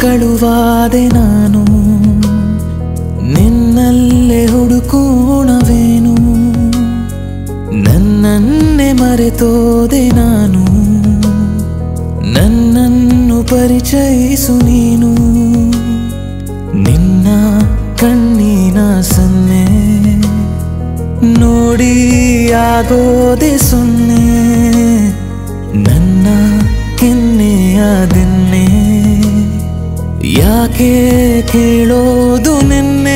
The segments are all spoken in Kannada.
ಕಳುವಾದೆ ನಾನು ನಿನ್ನಲ್ಲೇ ಹುಡುಕೋಣವೇನು ನನ್ನನ್ನೇ ಮರೆತೋದೆ ನಾನು ನನ್ನನ್ನು ಪರಿಚಯಿಸು ನೀನು ನಿನ್ನ ಕಣ್ಣಿನ ಸನ್ನೆ ನೋಡಿ ಆಗೋದೆ ಸೊನ್ನೆ ನನ್ನ ಕೆನ್ನೆಯ ದಿನ್ನೆ ಯಾಕೆ ಕೇಳೋದು ನಿನ್ನೆ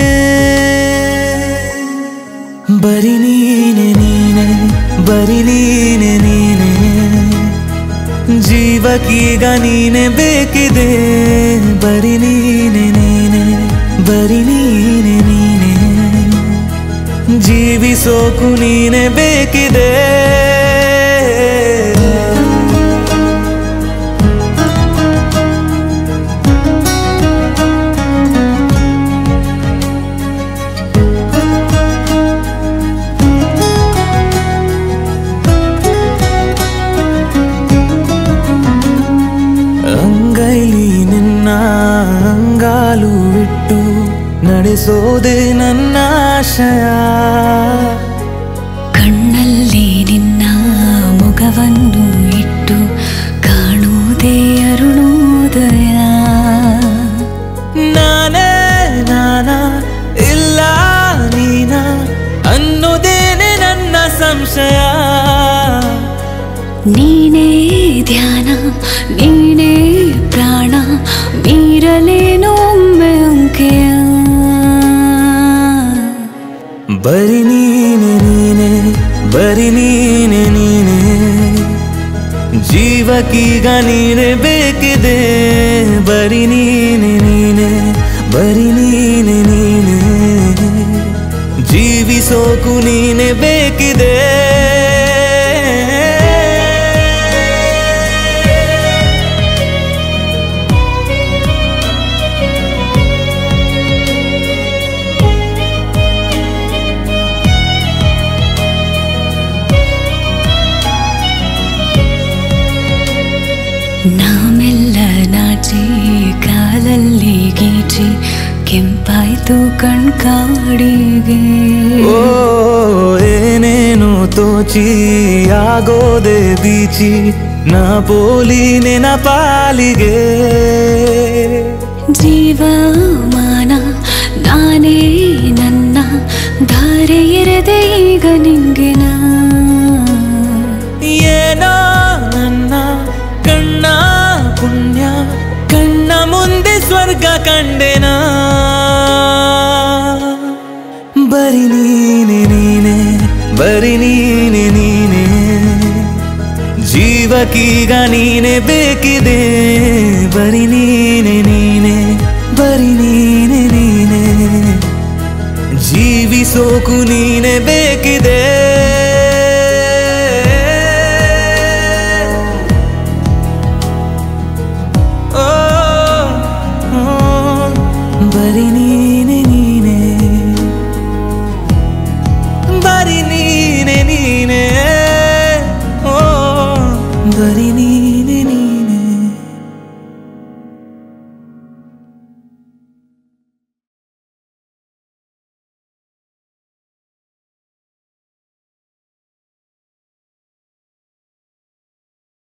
ಬರಿ ನೀನೆ ನೀನೆ ಬರಿ ನೀನೆ ನೀನೆ ಜೀವಕ್ಕೀಗ ನೀನೆ ಬೇಕಿದೆ ಬರಿ ನೀನೆ ನೀನೆ ಬರಿ ನೀನೆ ನೀನೆ ಜೀವಿಸೋಕು ನೀನೆ ಬೇಕಿದೆ ಅಂಗೈಲಿ ನಿನ್ನ ಅಂಗಾಲು ಇಟ್ಟು ನಡೆಸೋದೆ ನನ್ನ ಆಶಯ ಕಣ್ಣಲ್ಲಿ ನಿನ್ನ ಮುಖವನ್ನು ಇಟ್ಟು ಕಾಣುವುದೇ ಅರುಣೋದಯ ನಾನೇ ನಾನ ಇಲ್ಲ ನೀನ ಅನ್ನೋದೇನೆ ನನ್ನ ಸಂಶಯ ನೀನೇ ಧ್ಯಾನ ನೀನೇ ಪ್ರಾಣ ಮೀರಲೇನೋ ಒಮ್ಮೆ ಅಂಕೆಯ ಬರಿ ನೀನೆ ನೀನೆ ಬರಿ ನೀನೆ ನೀನೆ ಜೀವಕ್ಕೀಗ ನೀನೆ ಬೇಕಿದೆ ಬರಿ ನೀನೆ ನೀನೆ ಬರಿ ನೀನೆ ನೀನೆ ಜೀವಿಸೋಕು ನೀನೆ ಬೇಕಿದೆ ನಾಮೆಲ್ಲ ನಾಚಿ ಕಾಲಲ್ಲಿ ಗೀಚಿ ಕೆಂಪಾಯ್ತು ಕಣ್ಕಾಡಿಗೆ ಓ ಏನೇನು ತೋಚಿ ಆಗೋದೆ ಬೀಚಿ ನಾ ಪೋಲಿ ನೆನಪಾಲಿಗೆ ಜೀವಮಾನ ನಾನೇ ನನ್ನ ಧಾರೆ ಎರೆದೆ ಈಗ ನಿಂಗೆನ ಏನೋ ನನ್ನ ಕಣ್ಣ ಪುಣ್ಯ ಕಣ್ಣ ಮುಂದೆ ಸ್ವರ್ಗ ಕಂಡೆನ ಬರಿ ನೀನೆ ನೀನೆ ಬರಿ ನೀನೆ ನೀನೆ ಜೀವಕ್ಕೀಗ ನೀನೆ ಬೇಕಿದೆ ಬರಿ ನೀನೆ ನೀನೆ ಬರಿ ನೀನೆ ನೀನೆ ಜೀವಿಸೋಕು ನೀನೆ ಬೇಕಿದೆ ಓ, ಓ, ಬರಿ ನೀನೆ ನೀನೆ ಬರಿ ನೀನೆ ನೀನೆ ಓ ಬರಿ ನೀನೆ ನೀನೆ